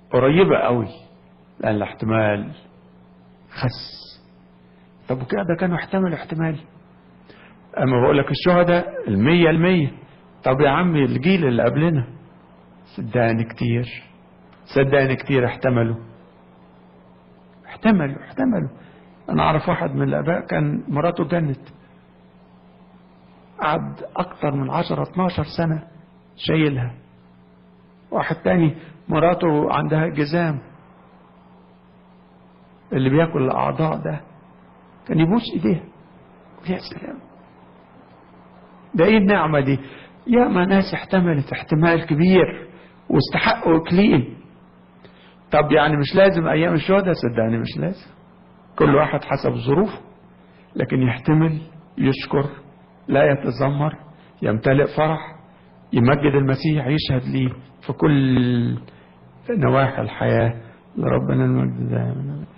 قريبة قوي لأن الاحتمال خس طب وكده ده كانوا احتملوا احتمال أما بقول لك الشهداء المية المية طب يا عمي الجيل اللي قبلنا صدقني كتير صدقني كتير احتملوا احتملوا احتملوا انا اعرف واحد من الاباء كان مراته جنت قعد اكتر من 10 12 سنة شايلها واحد تاني مراته عندها جزام اللي بياكل الاعضاء ده كان يبوس ايديها يا سلام ده ايه النعمة دي يا ما ناس احتملت احتمال كبير واستحقوا اكليل طب يعني مش لازم ايام الشهداء صدقني مش لازم كل واحد حسب ظروفه لكن يحتمل يشكر لا يتذمر يمتلئ فرح يمجد المسيح يشهد ليه في كل نواحي الحياة لربنا المجد دائما